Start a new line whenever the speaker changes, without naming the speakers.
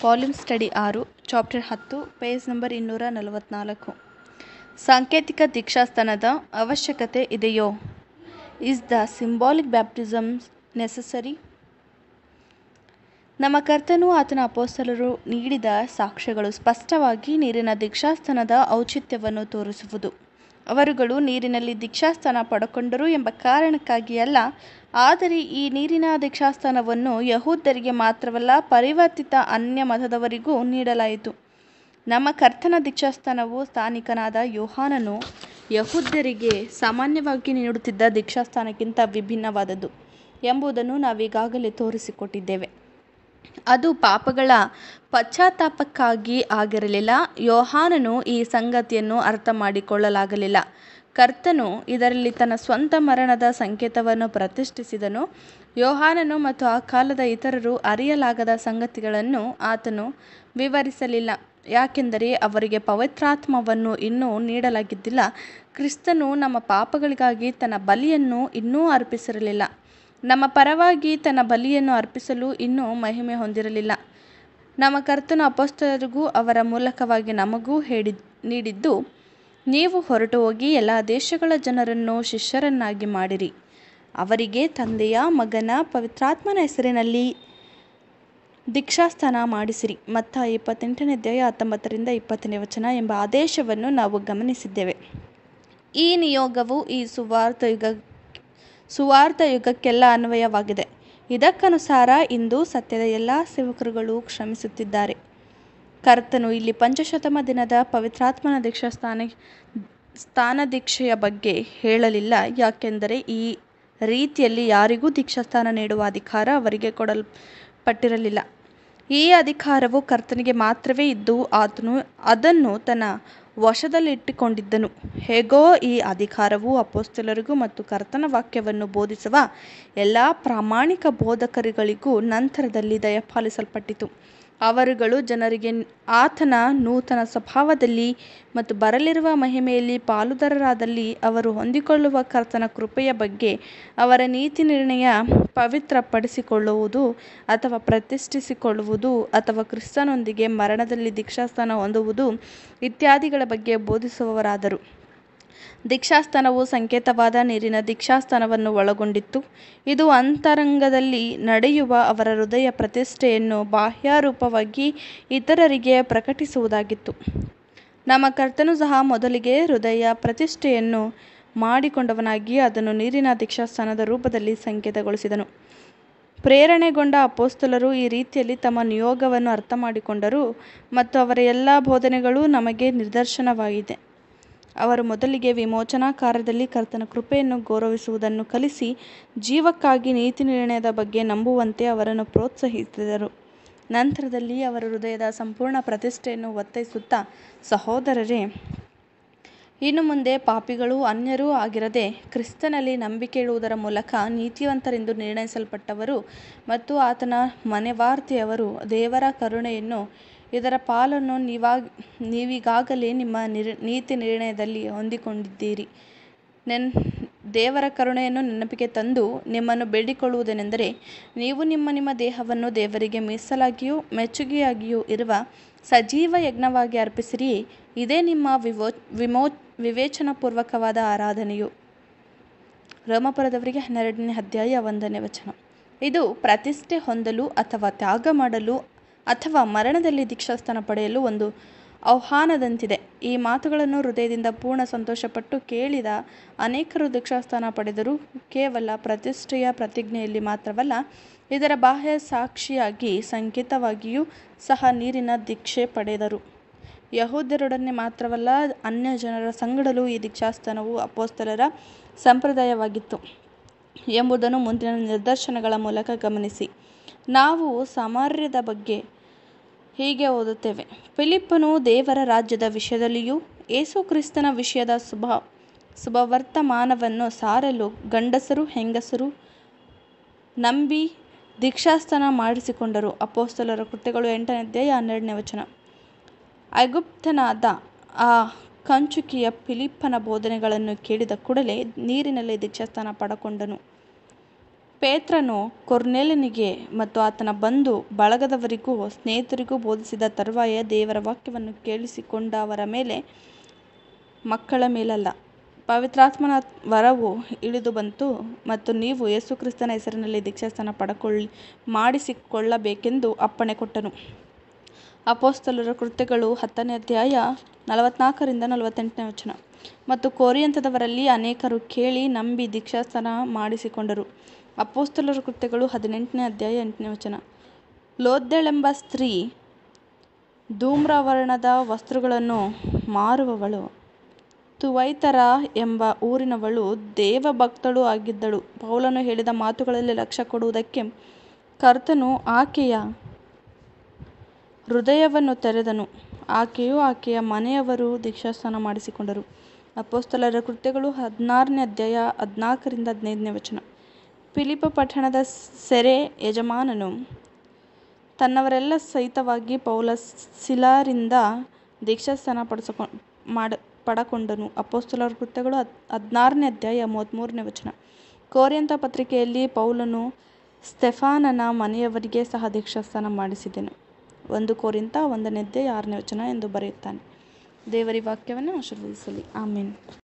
volume study ಆರು chapter ಹತ್ತು page number ಇನ್ನೂರ ನಲವತ್ತ್ನಾಲ್ಕು ಸಾಂಕೇತಿಕ ದೀಕ್ಷಾಸ್ನಾನದ ಅವಶ್ಯಕತೆ ಇದೆಯೋ is the symbolic baptisms necessary ನಮ್ಮ ಕರ್ತನು ಆತನ ಅಪೋಸ್ತಲರು ನೀಡಿದ ಸಾಕ್ಷ್ಯಗಳು ಸ್ಪಷ್ಟವಾಗಿ ನೀರಿನ ದೀಕ್ಷಾಸ್ನಾನದ ಔಚಿತ್ಯವನ್ನು ತೋರಿಸುವುದು ಅವರುಗಳು ನೀರಿನಲ್ಲಿ ದೀಕ್ಷಾಸ್ನಾನ ಪಡಕೊಂಡರು ಎಂಬ ಕಾರಣಕ್ಕಾಗಿ ಅಲ್ಲ ಆದರೆ ಈ ನೀರಿನ ದೀಕ್ಷಾಸ್ನಾನವನ್ನು ಯಹೂದ್ಯರಿಗೆ ಮಾತ್ರವಲ್ಲ ಪರಿವರ್ತಿತ ಅನ್ಯ ಮತದವರಿಗೂ ನೀಡಲಾಯಿತು ನಮ್ಮ ಕರ್ತನ ದೀಕ್ಷಾಸ್ನಾನವು ಸ್ಥಾನಿಕನಾದ ಯೋಹಾನನು ಯಹೂದ್ಯರಿಗೆ ಸಾಮಾನ್ಯವಾಗಿ ನೀಡುತ್ತಿದ್ದ ದೀಕ್ಷಾಸ್ನಾನಕ್ಕಿಂತ ವಿಭಿನ್ನವಾದದ್ದು ಎಂಬುದನ್ನು ನಾವೀಗಾಗಲೇ ತೋರಿಸಿಕೊಟ್ಟಿದ್ದೇವೆ ಅದು ಪಾಪಗಳ ಪಶ್ಚಾತ್ತಾಪಕ್ಕಾಗಿ ಆಗಿರಲಿಲ್ಲ ಯೋಹಾನನು ಈ ಸಂಗತಿಯನ್ನು ಅರ್ಥ ಮಾಡಿಕೊಳ್ಳಲಾಗಲಿಲ್ಲ ಕರ್ತನು ಇದರಲ್ಲಿ ತನ್ನ ಸ್ವಂತ ಮರಣದ ಸಂಕೇತವನ್ನು ಪ್ರತಿಷ್ಠಿಸಿದನು ಯೋಹಾನನು ಮತ್ತು ಆ ಕಾಲದ ಇತರರು ಅರಿಯಲಾಗದ ಸಂಗತಿಗಳನ್ನು ಆತನು ವಿವರಿಸಲಿಲ್ಲ ಯಾಕೆಂದರೆ ಅವರಿಗೆ ಪವಿತ್ರಾತ್ಮವನ್ನು ಇನ್ನೂ ನೀಡಲಾಗಿದ್ದಿಲ್ಲ ಕ್ರಿಸ್ತನು ನಮ್ಮ ಪಾಪಗಳಿಗಾಗಿ ತನ್ನ ಬಲಿಯನ್ನು ಇನ್ನೂ ಅರ್ಪಿಸಿರಲಿಲ್ಲ ನಮ್ಮ ಪರವಾಗಿ ತನ್ನ ಬಲಿಯನ್ನು ಅರ್ಪಿಸಲು ಇನ್ನೂ ಮಹಿಮೆ ಹೊಂದಿರಲಿಲ್ಲ ನಮ್ಮ ಕರ್ತನ ಅಪೋಸ್ತಲರಿಗೂ ಅವರ ಮೂಲಕವಾಗಿ ನಮಗೂ ಹೇಳಿ ನೀಡಿದ್ದು ನೀವು ಹೊರಟು ಹೋಗಿ ಎಲ್ಲ ದೇಶಗಳ ಜನರನ್ನು ಶಿಷ್ಯರನ್ನಾಗಿ ಮಾಡಿರಿ ಅವರಿಗೆ ತಂದೆಯ ಮಗನ ಪವಿತ್ರಾತ್ಮನ ಹೆಸರಿನಲ್ಲಿ ದೀಕ್ಷಾಸ್ನಾನ ಮಾಡಿಸಿರಿ ಮತ್ತು ಇಪ್ಪತ್ತೆಂಟನೇ ಅಧ್ಯಾಯ ಹತ್ತೊಂಬತ್ತರಿಂದ ಇಪ್ಪತ್ತನೇ ವಚನ ಎಂಬ ಆದೇಶವನ್ನು ನಾವು ಗಮನಿಸಿದ್ದೇವೆ ಈ ನಿಯೋಗವು ಈ ಸುವಾರ್ಥ ಯುಗ ಸುವಾರ್ಥ ಯುಗಕ್ಕೆಲ್ಲ ಅನ್ವಯವಾಗಿದೆ ಇದಕ್ಕನುಸಾರ ಇಂದು ಸತ್ಯದ ಎಲ್ಲ ಸೇವಕರುಗಳು ಶ್ರಮಿಸುತ್ತಿದ್ದಾರೆ ಕರ್ತನು ಇಲ್ಲಿ ಪಂಚಶತಮ ದಿನದ ಪವಿತ್ರಾತ್ಮನ ದೀಕ್ಷಾಸ್ಥಾನ ಸ್ಥಾನದೀಕ್ಷೆಯ ಬಗ್ಗೆ ಹೇಳಲಿಲ್ಲ ಯಾಕೆಂದರೆ ಈ ರೀತಿಯಲ್ಲಿ ಯಾರಿಗೂ ದೀಕ್ಷಾಸ್ಥಾನ ನೀಡುವ ಅಧಿಕಾರ ಅವರಿಗೆ ಕೊಡಲ್ಪಟ್ಟಿರಲಿಲ್ಲ ಈ ಅಧಿಕಾರವು ಕರ್ತನಿಗೆ ಮಾತ್ರವೇ ಇದ್ದು ಆತನು ಅದನ್ನು ತನ್ನ ವಶದಲ್ಲಿಟ್ಟುಕೊಂಡಿದ್ದನು ಹೇಗೋ ಈ ಅಧಿಕಾರವು ಅಪೋಸ್ತಲರಿಗೂ ಮತ್ತು ಕರ್ತನ ವಾಕ್ಯವನ್ನು ಬೋಧಿಸುವ ಎಲ್ಲ ಪ್ರಾಮಾಣಿಕ ಬೋಧಕರುಗಳಿಗೂ ನಂತರದಲ್ಲಿ ದಯಪಾಲಿಸಲ್ಪಟ್ಟಿತು ಅವರುಗಳು ಜನರಿಗೆ ಆತನ ನೂತನ ಸ್ವಭಾವದಲ್ಲಿ ಮತ್ತು ಬರಲಿರುವ ಮಹಿಮೆಯಲ್ಲಿ ಪಾಲುದಾರರಾದಲ್ಲಿ ಅವರು ಹೊಂದಿಕೊಳ್ಳುವ ಕರ್ತನ ಕೃಪೆಯ ಬಗ್ಗೆ ಅವರ ನೀತಿ ನಿರ್ಣಯ ಪವಿತ್ರಪಡಿಸಿಕೊಳ್ಳುವುದು ಅಥವಾ ಪ್ರತಿಷ್ಠಿಸಿಕೊಳ್ಳುವುದು ಅಥವಾ ಕ್ರಿಸ್ತನೊಂದಿಗೆ ಮರಣದಲ್ಲಿ ದೀಕ್ಷಾಸ್ಥಾನ ಹೊಂದುವುದು ಇತ್ಯಾದಿಗಳ ಬಗ್ಗೆ ಬೋಧಿಸುವವರಾದರು ದೀಕ್ಷಾಸ್ಥಾನವು ಸಂಕೇತವಾದ ನೀರಿನ ದೀಕ್ಷಾಸ್ಥಾನವನ್ನು ಒಳಗೊಂಡಿತ್ತು ಇದು ಅಂತರಂಗದಲ್ಲಿ ನಡೆಯುವ ಅವರ ಹೃದಯ ಪ್ರತಿಷ್ಠೆಯನ್ನು ಬಾಹ್ಯರೂಪವಾಗಿ ಇತರರಿಗೆ ಪ್ರಕಟಿಸುವುದಾಗಿತ್ತು ನಮ್ಮ ಕರ್ತನು ಸಹ ಮೊದಲಿಗೆ ಹೃದಯ ಪ್ರತಿಷ್ಠೆಯನ್ನು ಮಾಡಿಕೊಂಡವನಾಗಿ ಅದನ್ನು ನೀರಿನ ದೀಕ್ಷಾಸ್ಥಾನದ ರೂಪದಲ್ಲಿ ಸಂಕೇತಗೊಳಿಸಿದನು ಪ್ರೇರಣೆಗೊಂಡ ಅಪೋಸ್ತಲರು ಈ ರೀತಿಯಲ್ಲಿ ತಮ್ಮ ನಿಯೋಗವನ್ನು ಅರ್ಥ ಮಾಡಿಕೊಂಡರು ಮತ್ತು ಅವರ ಎಲ್ಲ ಬೋಧನೆಗಳು ನಮಗೆ ನಿದರ್ಶನವಾಗಿದೆ ಅವರು ಮೊದಲಿಗೆ ವಿಮೋಚನಾ ಕಾರ್ಯದಲ್ಲಿ ಕರ್ತನ ಕೃಪೆಯನ್ನು ಗೌರವಿಸುವುದನ್ನು ಕಲಿಸಿ ಜೀವಕ್ಕಾಗಿ ನೀತಿ ನಿರ್ಣಯದ ಬಗ್ಗೆ ನಂಬುವಂತೆ ಅವರನ್ನು ಪ್ರೋತ್ಸಾಹಿಸಿದರು ನಂತರದಲ್ಲಿ ಅವರ ಹೃದಯದ ಸಂಪೂರ್ಣ ಪ್ರತಿಷ್ಠೆಯನ್ನು ಒತ್ತಾಯಿಸುತ್ತಾ ಸಹೋದರರೇ ಇನ್ನು ಮುಂದೆ ಪಾಪಿಗಳೂ ಅನ್ಯರೂ ಆಗಿರದೆ ಕ್ರಿಸ್ತನಲ್ಲಿ ನಂಬಿಕೆ ಇಡುವುದರ ಮೂಲಕ ನೀತಿವಂತರೆಂದು ನಿರ್ಣಯಿಸಲ್ಪಟ್ಟವರು ಮತ್ತು ಆತನ ಮನೆವಾರ್ತೆಯವರು ದೇವರ ಕರುಣೆಯನ್ನು ಇದರ ಪಾಲನ್ನು ನೀವಾಗ ನೀವೀಗಾಗಲೇ ನಿಮ್ಮ ನಿರ್ ನೀತಿ ನಿರ್ಣಯದಲ್ಲಿ ಹೊಂದಿಕೊಂಡಿದ್ದೀರಿ ನೆನ್ ದೇವರ ಕರುಣೆಯನ್ನು ನೆನಪಿಗೆ ತಂದು ನಿಮ್ಮನ್ನು ಬೇಡಿಕೊಳ್ಳುವುದೇನೆಂದರೆ ನೀವು ನಿಮ್ಮ ನಿಮ್ಮ ದೇಹವನ್ನು ದೇವರಿಗೆ ಮೀಸಲಾಗಿಯೂ ಮೆಚ್ಚುಗೆಯಾಗಿಯೂ ಇರುವ ಸಜೀವ ಯಜ್ಞವಾಗಿ ಅರ್ಪಿಸಿರಿ ಇದೇ ನಿಮ್ಮ ವಿವೋ ವಿಮೋ ವಿವೇಚನಾಪೂರ್ವಕವಾದ ಆರಾಧನೆಯು ರೋಮಪುರದವರಿಗೆ ಹನ್ನೆರಡನೇ ಅಧ್ಯಾಯ ಒಂದನೇ ವಚನ ಇದು ಪ್ರತಿಷ್ಠೆ ಹೊಂದಲು ಅಥವಾ ತ್ಯಾಗ ಮಾಡಲು ಅಥವಾ ಮರಣದಲ್ಲಿ ದೀಕ್ಷಾಸ್ಥಾನ ಪಡೆಯಲು ಒಂದು ಆಹ್ವಾನದಂತಿದೆ ಈ ಮಾತುಗಳನ್ನು ಹೃದಯದಿಂದ ಪೂರ್ಣ ಸಂತೋಷಪಟ್ಟು ಕೇಳಿದ ಅನೇಕರು ದೀಕ್ಷಾಸ್ಥಾನ ಪಡೆದರು ಕೇವಲ ಪ್ರತಿಷ್ಠೆಯ ಪ್ರತಿಜ್ಞೆಯಲ್ಲಿ ಮಾತ್ರವಲ್ಲ ಇದರ ಬಾಹ್ಯ ಸಾಕ್ಷಿಯಾಗಿ ಸಂಕೇತವಾಗಿಯೂ ಸಹ ನೀರಿನ ದೀಕ್ಷೆ ಪಡೆದರು ಯಹೂದ್ಯರೊಡನೆ ಮಾತ್ರವಲ್ಲ ಅನ್ಯ ಜನರ ಸಂಗಡಲೂ ಈ ದೀಕ್ಷಾಸ್ಥಾನವು ಅಪೋಸ್ತಲರ ಸಂಪ್ರದಾಯವಾಗಿತ್ತು ಎಂಬುದನ್ನು ಮುಂದಿನ ನಿದರ್ಶನಗಳ ಮೂಲಕ ಗಮನಿಸಿ ನಾವು ಸಾಮರ್ಯದ ಬಗ್ಗೆ ಹೀಗೆ ಓದುತ್ತೇವೆ ಫಿಲಿಪ್ಪನು ದೇವರ ರಾಜ್ಯದ ವಿಷಯದಲ್ಲಿಯೂ ಏಸು ಕ್ರಿಸ್ತನ ವಿಷಯದ ಶುಭ ಶುಭವರ್ತಮಾನವನ್ನು ಸಾರಲು ಗಂಡಸರು ಹೆಂಗಸರು ನಂಬಿ ದೀಕ್ಷಾಸ್ಥಾನ ಮಾಡಿಸಿಕೊಂಡರು ಅಪೋಸ್ತಲರ ಕೃತ್ಯಗಳು ಎಂಟನೇ ಅಧ್ಯಾಯ ಹನ್ನೆರಡನೇ ವಚನ ಐಗುಪ್ತನಾದ ಆ ಕಂಚುಕಿಯ ಫಿಲಿಪ್ಪನ ಬೋಧನೆಗಳನ್ನು ಕೇಳಿದ ಕೂಡಲೇ ನೀರಿನಲ್ಲಿ ದೀಕ್ಷಾಸ್ಥಾನ ಪಡಕೊಂಡನು ಪೇತ್ರನು ಕೊರ್ನೇಲನಿಗೆ ಮತ್ತು ಆತನ ಬಂಧು ಬಳಗದವರಿಗೂ ಸ್ನೇಹಿತರಿಗೂ ಬೋಧಿಸಿದ ತರುವಾಯ ದೇವರ ವಾಕ್ಯವನ್ನು ಕೇಳಿಸಿಕೊಂಡವರ ಮೇಲೆ ಮಕ್ಕಳ ಮೇಲಲ್ಲ ಪವಿತ್ರಾತ್ಮನ ವರವು ಇಳಿದು ಬಂತು ಮತ್ತು ನೀವು ಯೇಸುಕ್ರಿಸ್ತನ ಹೆಸರಿನಲ್ಲಿ ದೀಕ್ಷಾಸ್ನಾನ ಪಡಕೊಳ್ಳಿ ಮಾಡಿಸಿಕೊಳ್ಳಬೇಕೆಂದು ಅಪ್ಪಣೆ ಕೊಟ್ಟನು ಅಪೋಸ್ತಲರ ಕೃತ್ಯಗಳು ಹತ್ತನೇ ಅಧ್ಯಾಯ ನಲವತ್ನಾಲ್ಕರಿಂದ ನಲವತ್ತೆಂಟನೇ ವಚನ ಮತ್ತು ಕೋರಿಯಂತದವರಲ್ಲಿ ಅನೇಕರು ಕೇಳಿ ನಂಬಿ ದೀಕ್ಷಾಸ್ನಾನ ಮಾಡಿಸಿಕೊಂಡರು ಅಪೋಸ್ತಲರ ಕೃತ್ಯಗಳು ಹದಿನೆಂಟನೇ ಅಧ್ಯಾಯ ಎಂಟನೇ ವಚನ ಲೋದ್ದೆಳೆಂಬ ಸ್ತ್ರೀ ಧೂಮ್ರವರ್ಣದ ವಸ್ತ್ರಗಳನ್ನು ಮಾರುವವಳು ತುವೈತರ ಎಂಬ ಊರಿನವಳು ದೇವಭಕ್ತಳೂ ಆಗಿದ್ದಳು ಪೌಲನು ಹೇಳಿದ ಮಾತುಗಳಲ್ಲಿ ಲಕ್ಷ್ಯ ಕೊಡುವುದಕ್ಕೆ ಕರ್ತನು ಆಕೆಯ ಹೃದಯವನ್ನು ತೆರೆದನು ಆಕೆಯೂ ಆಕೆಯ ಮನೆಯವರೂ ದೀಕ್ಷಾಸ್ನಾನ ಮಾಡಿಸಿಕೊಂಡರು ಅಪೋಸ್ತಲರ ಕೃತ್ಯಗಳು ಹದಿನಾರನೇ ಅಧ್ಯಾಯ ಹದಿನಾಲ್ಕರಿಂದ ಹದಿನೈದನೇ ವಚನ ಫಿಲಿಪ ಪಟ್ಟಣದ ಸೆರೆ ಯಜಮಾನನು ತನ್ನವರೆಲ್ಲ ಸಹಿತವಾಗಿ ಪೌಲ ಸಿಲಾರಿಂದ ದೀಕ್ಷಾಸ್ನಾನ ಪಡಿಸಿಕೊ ಮಾಡ ಪಡಕೊಂಡನು ಅಪೋಸ್ತಲರ ಕೃತ್ಯಗಳು ಹದ್ ಹದಿನಾರನೇ ಅಧ್ಯಾಯ ಮೂವತ್ತ್ಮೂರನೇ ವಚನ ಕೋರಿಂಥ ಪತ್ರಿಕೆಯಲ್ಲಿ ಪೌಲನು ಸ್ತೆಫಾನನ ಮನೆಯವರಿಗೆ ಸಹ ದೀಕ್ಷಾಸ್ನಾನ ಮಾಡಿಸಿದೆನು ಒಂದು ಕೋರಿಂಥ ಒಂದನೇ ಅಧ್ಯಾಯ ಆರನೇ ವಚನ ಎಂದು ಬರೆಯುತ್ತಾನೆ ದೇವರಿ ವಾಕ್ಯವನ್ನು ಆಶೀರ್ವದಿಸಲಿ ಆಮೇನ್